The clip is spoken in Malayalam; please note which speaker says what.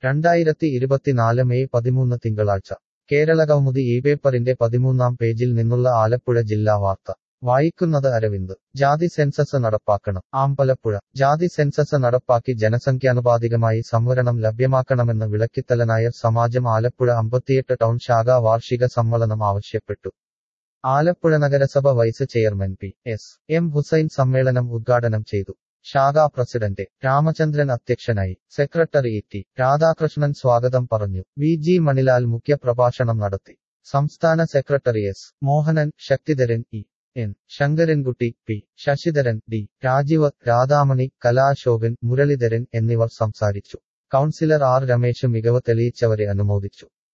Speaker 1: രണ്ടായിരത്തി ഇരുപത്തിനാല് മെയ് പതിമൂന്ന് തിങ്കളാഴ്ച കേരളകൗമുദി ഈ പേപ്പറിന്റെ പതിമൂന്നാം പേജിൽ നിന്നുള്ള ആലപ്പുഴ ജില്ലാ വാർത്ത വായിക്കുന്നത് അരവിന്ദ് ജാതി സെൻസസ് നടപ്പാക്കണം ആമ്പലപ്പുഴ ജാതി സെൻസസ് നടപ്പാക്കി ജനസംഖ്യാനുപാതികമായി സംവരണം ലഭ്യമാക്കണമെന്ന് വിളക്കിത്തല നായർ സമാജം ആലപ്പുഴ അമ്പത്തിയെട്ട് ടൗൺ ശാഖ വാർഷിക സമ്മേളനം ആവശ്യപ്പെട്ടു ആലപ്പുഴ നഗരസഭ vice chairman P S M Hussain സമ്മേളനം ഉദ്ഘാടനം ചെയ്തു ശാഖാ പ്രസിഡന്റ് രാമചന്ദ്രൻ അധ്യക്ഷനായി സെക്രട്ടറി ടി രാധാകൃഷ്ണൻ സ്വാഗതം പറഞ്ഞു വി ജി മണിലാൽ മുഖ്യപ്രഭാഷണം നടത്തി സംസ്ഥാന secretary S Mohanan Sakthidharan E N Sankarankutty P Sasidharan D Rajeev Radhamani Kalashokan Muraleedharan എന്നിവർ സംസാരിച്ചു കൗൺസിലർ ആർ രമേശ് മികവ് തെളിയിച്ചവരെ അനുമോദിച്ചു